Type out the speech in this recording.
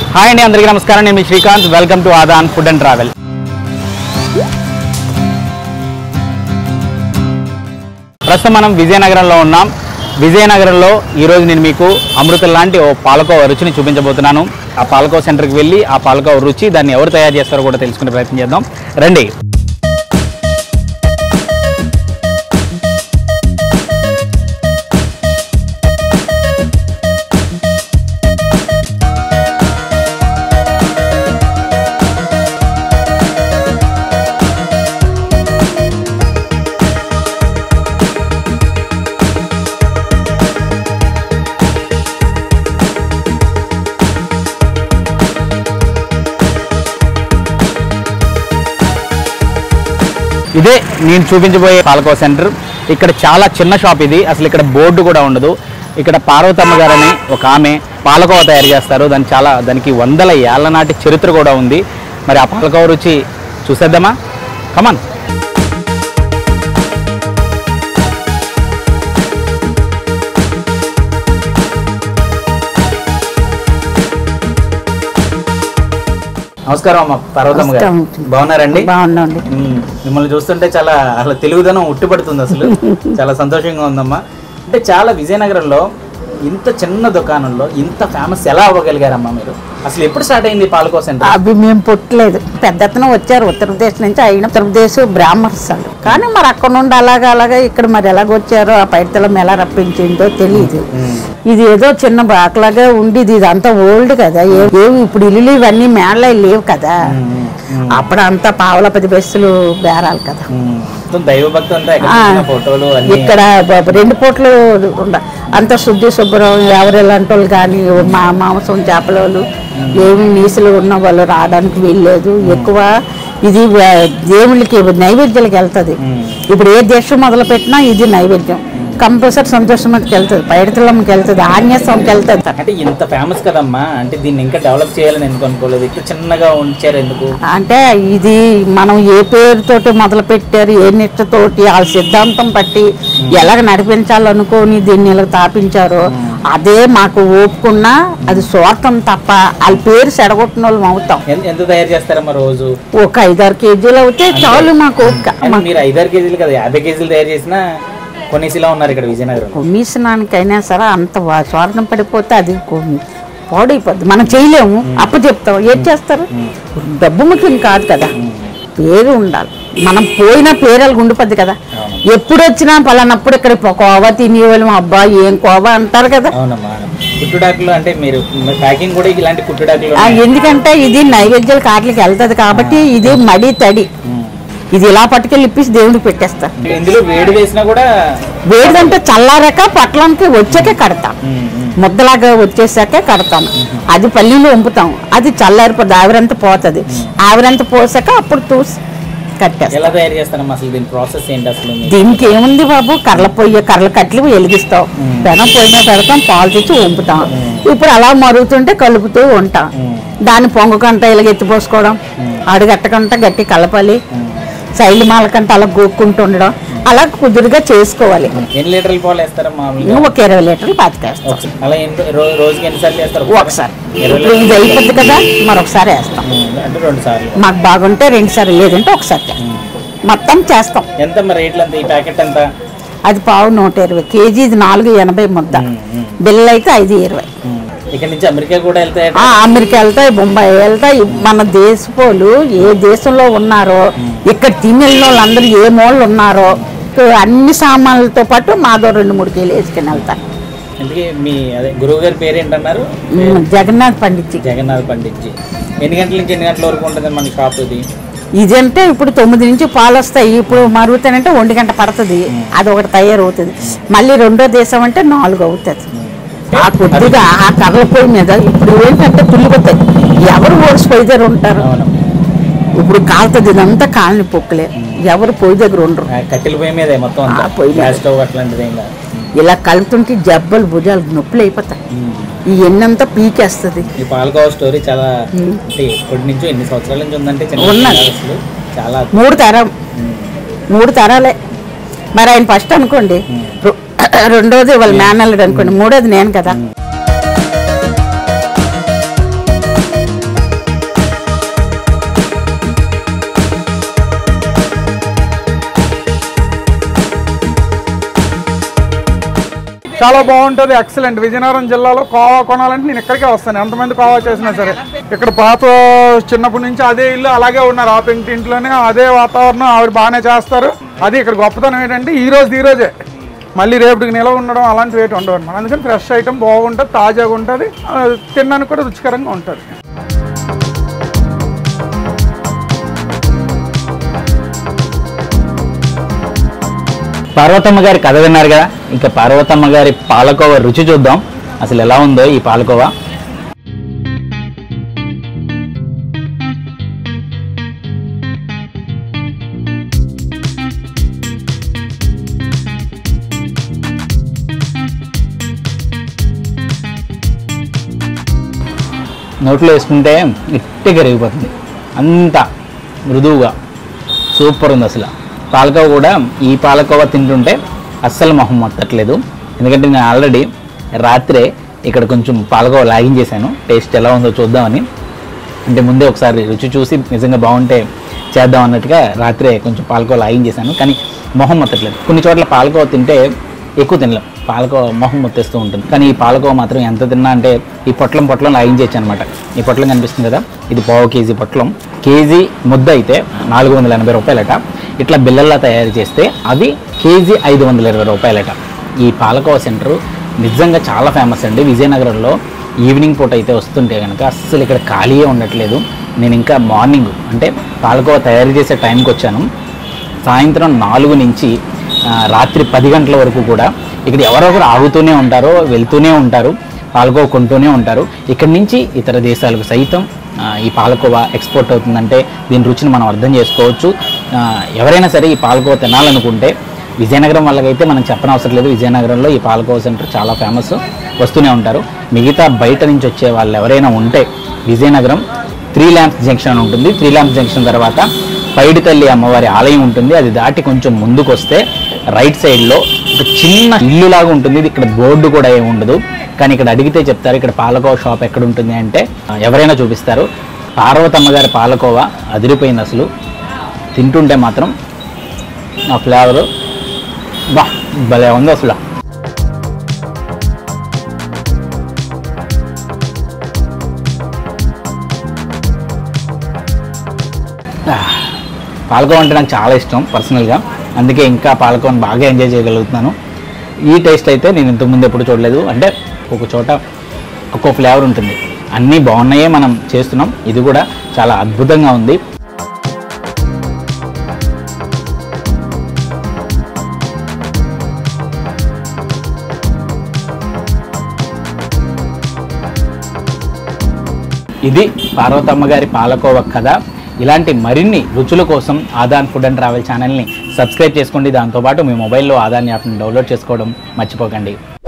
Hi అండి అందరికీ నమస్కారం నేను మీ Srikanth welcome to Aadaan food and travel ప్రస్తుతం మనం విజయనగరంలో ఉన్నాం విజయనగరంలో ఈరోజు నేను మీకు అమృతం లాంటి ఓ పాలకోవ రుచిని చూపించబోతున్నాను ఆ పాలకోవ సెంటర్కి వెళ్ళి ఆ పాలకోవ రుచి దాన్ని ఎవరు తయారు చేస్తారో కూడా తెలుసుకునే ప్రయత్నం చేద్దాం రండి ఇదే నేను చూపించబోయే పాలకోవ సెంటర్ ఇక్కడ చాలా చిన్న షాప్ ఇది అసలు ఇక్కడ బోర్డు కూడా ఉండదు ఇక్కడ పార్వతమ్మ గారని ఒక ఆమె పాలకోవ తయారు చేస్తారు దాని చాలా దానికి వందల ఏళ్ల నాటి చరిత్ర కూడా ఉంది మరి ఆ పాలకోవ రుచి చూసేద్దామా కమాన్ నమస్కారం అమ్మ పార్వతమ్మ గారు నమస్కారం. బాగున్నారండి బాగుందండి మ్మ్. మిమ్మల్ని చూస్తుంటే చాలా అసలు తెలుగుదనం ఉట్టిపడుతుంది అసలు చాలా సంతోషంగా ఉందమ్మా అంటే చాలా విజయనగరంలో ఇంత చిన్న దుకాణంలో ఇంత ఫేమస్ ఎలా అవ్వగలిగారమ్మా మీరు అసలు ఎప్పుడు స్టార్ట్ అయింది ఈ పాలకో సెంటర్ అవి మేము పుట్టలేదు పెద్ద అతను వచ్చారు ఉత్తరప్రదేశ్ నుంచి అయిన ఉత్తరప్రదేశ్ బ్రాహ్మణ్స్ వాళ్ళు కానీ మరి అక్కడ నుండి అలాగా అలాగా ఇక్కడ మరి ఎలాగ వచ్చారో ఆ పైతలం ఎలా రప్పించిందో తెలియదు ఇది ఏదో చిన్న బాక్లాగా ఉండేది ఇది అంతా ఓల్డ్ కదా ఏ- ఏవి ఇప్పుడు ఇల్లు ఇవన్నీ మేళ్ళ లేవు కదా అప్పుడు అంతా పావుల పది బస్సులు బేరాలు కదా మొత్తం దైవభక్తి అంతా ఎక్కడ ఆ. చూసినా ఫోటోలు అన్ని ఇక్కడ బ- రెండు పూట్లు ఉండ అంత శుద్ధి శుభ్రం ఎవరు ఎలాంటి వాళ్ళు కానీ మా మాంసం చేపలు ఏమి నీసులు ఉన్న వాళ్ళు రావడానికి వీల్లేదు ఎక్కువ ఇది వే- దేవుళ్ళకి నైవేద్యాలకు వెళ్తుంది ఇప్పుడు ఏ దేశం మొదలు పెట్టినా ఇది నైవేద్యం కంపల్సరీ సంతోషంకి వెళ్తుంది పైడితలమ్మకి వెళ్తుంది ఆన్యస్వామికి వెళ్తుంది అంటే ఇంత ఫేమస్ కదమ్మా అంటే దీన్ని ఇంకా డెవలప్ చేయాలని ఎందుకు అనుకోలేదు ఇక్కడ చిన్నగా ఉంచారు ఎందుకు అంటే ఇది మనం ఏ పేరుతోటి మొదలు పెట్టారు ఏ నిష్టతోటి ఆ సిద్ధాంతం బట్టి ఎలాగ నడిపించాలనుకొని దీన్ని ఇలా స్థాపించారో అదే మాకు ఓపుకున్నా అది స్వార్థం తప్ప వాళ్ళ పేరు సెడగొట్టిన వాళ్ళం అవుతాం ఎంత ఎంత తయారు చేస్తారమ్మా రోజు ఒక ఐదారు కేజీలు అవుతే చాలు మాకు ఓపిక. అంటే మీరు ఐదారు కేజీలు కదా యాభై కేజీలు తయారు చేసినా కొనేసిలా ఉన్నారు ఇక్కడ విజయనగరం కొమ్మీసనానికైనా సరే అంత వా- స్వార్థం పడిపోతే అది కొ- పాడైపోద్ది మనం చేయలేము అప్పు చెప్తాం ఏం చేస్తారు డబ్బు ముఖ్యం కాదు కదా పేరు ఉండాలి మనం పోయిన పేరు ఉండిపోద్ది కదా ఎప్పుడు వచ్చినా పలానప్పుడు ఇక్కడ పో- కోవా తినేవాళ్ళం అబ్బా ఏం కోవా అంటారు కదా అవునమ్మా కుట్టుడాకులు అంటే మీరు ప్యాకింగ్ కూడా ఇలాంటి కుట్టుడాకులు ఆ, ఎందుకంటే ఇది నైవేద్యాలు కాట్లకి వెళ్తది కాబట్టి ఇది మడి తడి ఇది ఇలా పట్టుకెళ్ళి ఇప్పించి దేవుడికి పెట్టేస్తారు ఇందులో వేడి వేసినా కూడా వేడిదంటే చల్లారాక పట్లంకి వచ్చాకే కడతాం ముద్దలాగా వచ్చేసాకే కడతాం అది పల్లీలు వంపుతాం అది చల్లారిపోద్ది ఆవిరంతా పోతుంది ఆవిరంతా పోసాక అప్పుడు తూసి కట్టేస్తాం ఎలా తయారు చేస్తారమ్మా అసలు దీని ప్రాసెస్ ఏంటి అసలు మీరు? దీనికి ఏముంది బాబు కర్ల పొయ్యి కర్ల కట్లు వెలిగిస్తాం పెనం పొయ్యి మీద పెడతాం పాలు తెచ్చి వంపుతాం ఇప్పుడు అలా మరుగుతుంటే కలుపుతూ ఉంటాం దాన్ని పొంగకంట ఇలా ఎత్తిపోసుకోవడం అడుగట్టకంట గట్టి కలపాలి సైడ్ మాలకంట అలా గోక్కుంటూ ఉండడం అలా కుదురుగా చేసుకోవాలి ఎన్ని లీటర్ల పాలు వేస్తారమ్మా మామూలుగా ఇంకా ఒక ఇరవై లీటర్లు పాతికేస్తాం ఒకసారి- అలా ఎన్ని రో- రోజుకి ఎన్నిసార్లు చేస్తారు ఒకసారి ఇరవై ఇప్పుడు ఇది అయిపోద్ది కదా మరొకసారి వేస్తాం ఉమ్, అంటే రెండు సార్లు మాకు బాగుంటే రెండు సార్లు లేదంటే ఒకసారి చేస్తాం. మొత్తం చేస్తాం ఎంత మరి రేట్లు ఎంత ఈ ప్యాకెట్ ఎంత అది పావు నూట ఇరవై కేజీ ఇది నాలుగు ఎనభై ముద్ద బిల్లు అయితే ఐదు ఇరవై ఉమ్, ఇక్కడ నుంచి అమెరికా కూడా వెళ్తాయట ఆ, అమెరికా వెళ్తాయి బొంబాయి వెళ్తాయి మన దేశపోలు ఏ దేశంలో ఉన్నారో ఇక్కడ తినేళ్ళ వాళ్ళందరూ ఏ మూలలు ఉన్నారో అన్ని సామాన్లతో పాటు మాదో రెండు మూడు కేజీలు వేసుకుని వెళ్తారు అందుకే మీ అదే గురువు గారి పేరు ఏంటన్నారు ఉమ్, జగన్నాథ్ పండిత్ జగన్నాథ్ పండిత్ జీ ఎన్ని గంటల నుంచి ఎన్ని గంటల వరకు ఉంటుంది మన షాప్ ఇది ఇదంటే ఇప్పుడు తొమ్మిది నుంచి పాలు వస్తాయి ఇప్పుడు మరుగుతానంటే ఒంటి గంట పడుతుంది అది ఒకటి తయారవుతుంది మళ్ళీ రెండో దేశం అంటే నాలుగు అవుతుంది ఆ కొద్దిగా ఆ కర్రల పొయ్యి మీద ఇప్పుడు ఏంటంటే తుల్లిపోతాయి ఎవరు ఓడిసి పొయ్యి దగ్గర ఉంటారు అవును ఇప్పుడు కాలుతుంది ఇదంతా కాలని పొక్కులే ఎవరు పొయ్యి దగ్గర ఉండరు ఆ, కట్టెల పొయ్యి మీదే మొత్తం అంతా ఆ, పొయ్యి మీద. గ్యాస్ స్టవ్ అట్లాంటిది ఏం కాదు ఇలా కలుపుతుంటే జబ్బలు భుజాలు నొప్పులు అయిపోతాయి ఈ ఎన్నంతా పీకేస్తుంది ఈ పాలకోవ స్టోరీ చాలా అంటే ఎప్పటి నుంచో ఎన్ని సంవత్సరాల నుంచి ఉందంటే చిన్న ఉన్నది. విషయం కాదు అసలు చాలా మూడు తరం మూడు తరాలే మరి ఆయన ఫస్ట్ అనుకోండి రె- రెండోది వాళ్ళ మేనల్లుడు అనుకోండి మూడోది నేను కదా చాలా బాగుంటుంది ఎక్సలెంట్ విజయనగరం జిల్లాలో కోవా కొనాలంటే నేను ఇక్కడికే వస్తాను ఎంతమంది కోవా చేసినా సరే ఇక్కడ పాత చిన్నప్పటి నుంచి అదే ఇల్లు అలాగే ఉన్నారు ఆ పెంటి ఇంట్లోనే అదే వాతావరణం ఆవిడ బాగానే చేస్తారు అది ఇక్కడ గొప్పతనం ఏంటంటే ఈ రోజు ఈ రోజే మళ్ళీ రేపటికి నిలవ ఉండడం అలాంటివి ఏంటి ఉండవు అనమాట అందుకని ఫ్రెష్ ఐటమ్ బాగుంటుంది తాజాగా ఉంటుంది ఆ, తినడానికి కూడా రుచికరంగా ఉంటుంది పార్వతమ్మ గారి కథ విన్నారు కదా ఇక పార్వతమ్మ గారి పాలకోవ రుచి చూద్దాం అసలు ఎలా ఉందో ఈ పాలకోవా నోట్లో వేసుకుంటే ఇట్టి కరిగిపోతుంది అంత మృదువుగా సూపర్ ఉంది అసలు పాలకోవ కూడా ఈ పాలకోవ తింటుంటే అస్సలు మొహం మొత్తట్లేదు ఎందుకంటే నేను ఆల్రెడీ రాత్రే ఇక్కడ కొంచెం పాలకోవ లాగించేశాను టేస్ట్ ఎలా ఉందో చూద్దామని అంటే ముందే ఒకసారి రుచి చూసి నిజంగా బాగుంటే చేద్దాం అన్నట్టుగా రాత్రే కొంచెం పాలకోవ లాగించేశాను కానీ మొహం మొత్తట్లేదు కొన్ని చోట్ల పాలకోవ తింటే ఎక్కువ తినలేం పాలకోవ మొహం మొత్తేస్తూ ఉంటుంది కానీ ఈ పాలకోవ మాత్రం ఎంత తిన్నా అంటే ఈ పొట్లం పొట్లం లాగించేయచ్చు అనమాట ఈ పొట్లం కనిపిస్తుంది కదా ఇది పావు కేజీ పొట్లం కేజీ ముద్ద అయితే నాలుగు వందల ఎనభై రూపాయలట ఇట్లా బిల్లల్లా తయారు చేస్తే అవి కేజీ ఐదు వందల ఇరవై రూపాయలట ఈ పాలకోవ సెంటర్ నిజంగా చాలా ఫేమస్ అండి విజయనగరంలో ఈవినింగ్ పూట అయితే వస్తుంటే కనుక అస్సలు ఇక్కడ ఖాళీయే ఉండట్లేదు నేను ఇంకా మార్నింగ్ అంటే పాలకోవ తయారు చేసే టైంకి వచ్చాను సాయంత్రం నాలుగు నుంచి ఆ, రాత్రి పది గంటల వరకు కూడా ఇక్కడ ఎవరో ఒకరు ఆగుతూనే ఉంటారు వెళ్తూనే ఉంటారు పాలకోవ కొంటూనే ఉంటారు ఇక్కడి నుంచి ఇతర దేశాలకు సైతం ఆ, ఈ పాలకోవ ఎక్స్పోర్ట్ అవుతుందంటే దీని రుచిని మనం అర్థం చేసుకోవచ్చు ఆ, ఎవరైనా సరే ఈ పాలకోవ తినాలనుకుంటే విజయనగరం వాళ్ళకైతే మనం చెప్పనవసరం లేదు విజయనగరంలో ఈ పాలకోవ సెంటర్ చాలా ఫేమస్ వస్తూనే ఉంటారు మిగతా బయట నుంచి వచ్చే వాళ్ళు ఎవరైనా ఉంటే విజయనగరం త్రీ ల్యాంప్స్ జంక్షన్ అని ఉంటుంది త్రీ ల్యాంప్స్ జంక్షన్ తర్వాత పైడి తల్లి అమ్మవారి ఆలయం ఉంటుంది అది దాటి కొంచెం ముందుకు వస్తే రైట్ సైడ్లో ఒక చిన్న ఇల్లు లాగా ఉంటుంది ఇది ఇక్కడ బోర్డు కూడా ఏమి ఉండదు కానీ ఇక్కడ అడిగితే చెప్తారు ఇక్కడ పాలకోవ షాప్ ఎక్కడ ఉంటుంది అంటే ఆ, ఎవరైనా చూపిస్తారు పార్వతమ్మ గారి పాలకోవ అదిరిపోయింది అసలు తింటుంటే మాత్రం ఆ ఫ్లేవర్ బా భలే ఉంది అసలు ఆ, పాలకోవ అంటే నాకు చాలా ఇష్టం పర్సనల్గా అందుకే ఇంకా పాలకోవని బాగా ఎంజాయ్ చేయగలుగుతున్నాను ఈ టేస్ట్ అయితే నేను ఇంతకుముందు ఎప్పుడు చూడలేదు అంటే ఒక చోట ఒక్కో ఫ్లేవర్ ఉంటుంది అన్నీ బాగున్నాయే మనం చేస్తున్నాం ఇది కూడా చాలా అద్భుతంగా ఉంది ఇది పార్వతమ్మ గారి పాలకోవ కథ ఇలాంటి మరిన్ని రుచుల కోసం ఆదాన్ ఫుడ్ అండ్ ట్రావెల్ ఛానల్ని సబ్స్క్రైబ్ చేసుకోండి దాంతోపాటు మీ మొబైల్లో ఆదాన్ యాప్ని డౌన్లోడ్ చేసుకోవడం మర్చిపోకండి